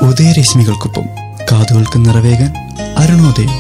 ഉദയരശ്മികൾക്കൊപ്പം കാതുകൾക്ക് നിറവേകാൻ അരുണോദയം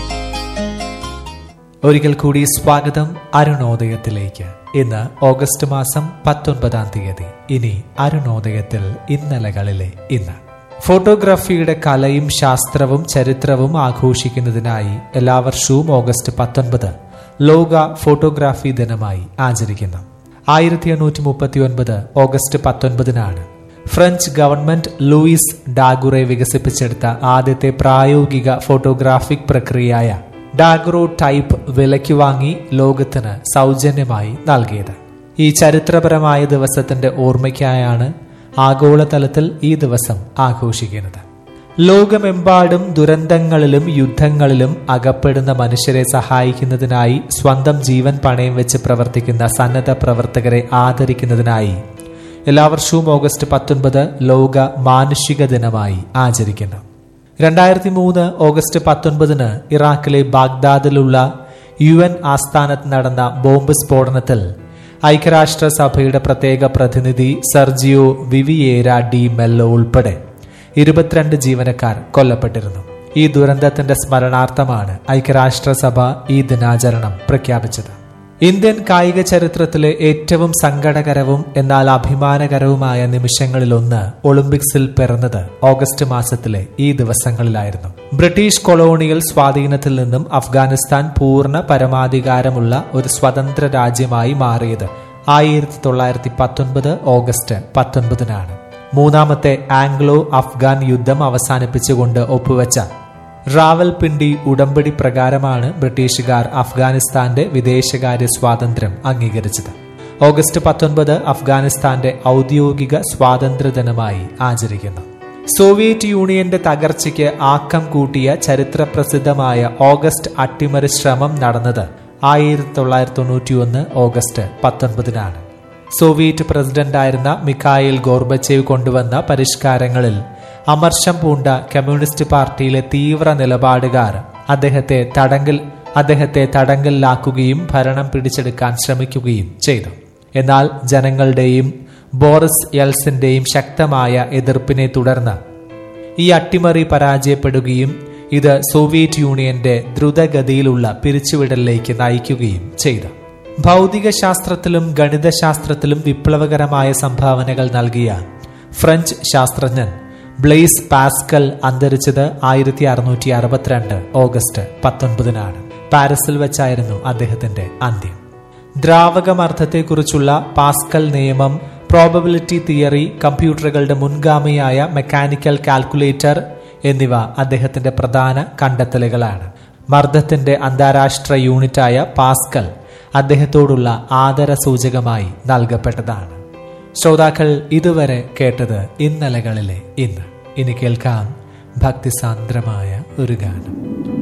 ഒരിക്കൽ കൂടി സ്വാഗതം അരുണോദയത്തിലേക്ക് ഇന്ന് ഓഗസ്റ്റ് മാസം പത്തൊൻപതാം തീയതി ഇനി അരുണോദയത്തിൽ ഇന്നലകളിലെ ഇന്ന് ഫോട്ടോഗ്രാഫിയുടെ കലയും ശാസ്ത്രവും ചരിത്രവും ആഘോഷിക്കുന്നതിനായി എല്ലാ വർഷവും ഓഗസ്റ്റ് പത്തൊൻപത് ലോക ഫോട്ടോഗ്രാഫി ദിനമായി ആചരിക്കുന്നു ആയിരത്തി എണ്ണൂറ്റി മുപ്പത്തി ഒൻപത് ഓഗസ്റ്റ് പത്തൊൻപതിനാണ് ഫ്രഞ്ച് ഗവൺമെന്റ് ലൂയിസ് ഡാഗുറെ വികസിപ്പിച്ചെടുത്ത ആദ്യത്തെ പ്രായോഗിക ഫോട്ടോഗ്രാഫിക് പ്രക്രിയയായ ഡാഗ്രോ ടൈപ്പ് വിലയ്ക്ക് വാങ്ങി ലോകത്തിന് സൗജന്യമായി നൽകിയത് ഈ ചരിത്രപരമായ ദിവസത്തിന്റെ ഓർമ്മയ്ക്കായാണ് ആഗോളതലത്തിൽ ഈ ദിവസം ആഘോഷിക്കുന്നത് ലോകമെമ്പാടും ദുരന്തങ്ങളിലും യുദ്ധങ്ങളിലും അകപ്പെടുന്ന മനുഷ്യരെ സഹായിക്കുന്നതിനായി സ്വന്തം ജീവൻ പണയം വെച്ച് പ്രവർത്തിക്കുന്ന സന്നദ്ധ പ്രവർത്തകരെ ആദരിക്കുന്നതിനായി എല്ലാ വർഷവും ഓഗസ്റ്റ് പത്തൊൻപത് ലോക മാനുഷിക ദിനമായി ആചരിക്കുന്നു രണ്ടായിരത്തി മൂന്ന് ഓഗസ്റ്റ് പത്തൊൻപതിന് ഇറാഖിലെ ബാഗ്ദാദിലുള്ള യു എൻ ആസ്ഥാനത്ത് നടന്ന ബോംബ് സ്ഫോടനത്തിൽ ഐക്യരാഷ്ട്രസഭയുടെ പ്രത്യേക പ്രതിനിധി സർജിയോ വിവിയേര ഡി മെല്ലോ ഉൾപ്പെടെ ഇരുപത്തിരണ്ട് ജീവനക്കാർ കൊല്ലപ്പെട്ടിരുന്നു ഈ ദുരന്തത്തിന്റെ സ്മരണാർത്ഥമാണ് ഐക്യരാഷ്ട്രസഭ ഈ ദിനാചരണം പ്രഖ്യാപിച്ചത് ഇന്ത്യൻ കായിക ചരിത്രത്തിലെ ഏറ്റവും സങ്കടകരവും എന്നാൽ അഭിമാനകരവുമായ നിമിഷങ്ങളിലൊന്ന് ഒളിമ്പിക്സിൽ പിറന്നത് ഓഗസ്റ്റ് മാസത്തിലെ ഈ ദിവസങ്ങളിലായിരുന്നു ബ്രിട്ടീഷ് കൊളോണിയൽ സ്വാധീനത്തിൽ നിന്നും അഫ്ഗാനിസ്ഥാൻ പൂർണ്ണ പരമാധികാരമുള്ള ഒരു സ്വതന്ത്ര രാജ്യമായി മാറിയത് ആയിരത്തി തൊള്ളായിരത്തി പത്തൊൻപത് ഓഗസ്റ്റ് പത്തൊൻപതിനാണ് മൂന്നാമത്തെ ആംഗ്ലോ അഫ്ഗാൻ യുദ്ധം അവസാനിപ്പിച്ചുകൊണ്ട് ഒപ്പുവെച്ച റാവൽപിണ്ടി ഉടമ്പടി പ്രകാരമാണ് ബ്രിട്ടീഷുകാർ അഫ്ഗാനിസ്ഥാന്റെ വിദേശകാര്യ സ്വാതന്ത്ര്യം അംഗീകരിച്ചത് ഓഗസ്റ്റ് പത്തൊൻപത് അഫ്ഗാനിസ്ഥാന്റെ ഔദ്യോഗിക സ്വാതന്ത്ര്യ ദിനമായി ആചരിക്കുന്നു സോവിയറ്റ് യൂണിയന്റെ തകർച്ചയ്ക്ക് ആക്കം കൂട്ടിയ ചരിത്രപ്രസിദ്ധമായ ഓഗസ്റ്റ് അട്ടിമറി ശ്രമം നടന്നത് ആയിരത്തി തൊള്ളായിരത്തി തൊണ്ണൂറ്റി ഒന്ന് ഓഗസ്റ്റ് പത്തൊൻപതിനാണ് സോവിയറ്റ് പ്രസിഡന്റായിരുന്ന മിഖായിൽ ഗോർബച്ചേവ് കൊണ്ടുവന്ന പരിഷ്കാരങ്ങളിൽ അമർഷം പൂണ്ട കമ്മ്യൂണിസ്റ്റ് പാർട്ടിയിലെ തീവ്ര നിലപാടുകാർ അദ്ദേഹത്തെ തടങ്കൽ അദ്ദേഹത്തെ തടങ്കലിലാക്കുകയും ഭരണം പിടിച്ചെടുക്കാൻ ശ്രമിക്കുകയും ചെയ്തു എന്നാൽ ജനങ്ങളുടെയും ബോറിസ് യൽസിന്റെയും ശക്തമായ എതിർപ്പിനെ തുടർന്ന് ഈ അട്ടിമറി പരാജയപ്പെടുകയും ഇത് സോവിയറ്റ് യൂണിയന്റെ ദ്രുതഗതിയിലുള്ള പിരിച്ചുവിടലിലേക്ക് നയിക്കുകയും ചെയ്തു ഭൗതിക ശാസ്ത്രത്തിലും ഗണിതശാസ്ത്രത്തിലും വിപ്ലവകരമായ സംഭാവനകൾ നൽകിയ ഫ്രഞ്ച് ശാസ്ത്രജ്ഞൻ ബ്ലെയ്സ് പാസ്കൽ അന്തരിച്ചത് ആയിരത്തി അറുന്നൂറ്റി അറുപത്തിരണ്ട് ഓഗസ്റ്റ് പത്തൊൻപതിനാണ് പാരീസിൽ വെച്ചായിരുന്നു അദ്ദേഹത്തിന്റെ അന്ത്യം ദ്രാവകമർദ്ദത്തെക്കുറിച്ചുള്ള പാസ്കൽ നിയമം പ്രോബബിലിറ്റി തിയറി കമ്പ്യൂട്ടറുകളുടെ മുൻഗാമിയായ മെക്കാനിക്കൽ കാൽക്കുലേറ്റർ എന്നിവ അദ്ദേഹത്തിന്റെ പ്രധാന കണ്ടെത്തലുകളാണ് മർദ്ദത്തിന്റെ അന്താരാഷ്ട്ര യൂണിറ്റായ പാസ്കൽ അദ്ദേഹത്തോടുള്ള ആദര സൂചകമായി നൽകപ്പെട്ടതാണ് ശ്രോതാക്കൾ ഇതുവരെ കേട്ടത് ഇന്നലകളിലെ ഇന്ന് ഇനി കേൾക്കാം ഭക്തിസാന്ദ്രമായ ഒരു ഗാനം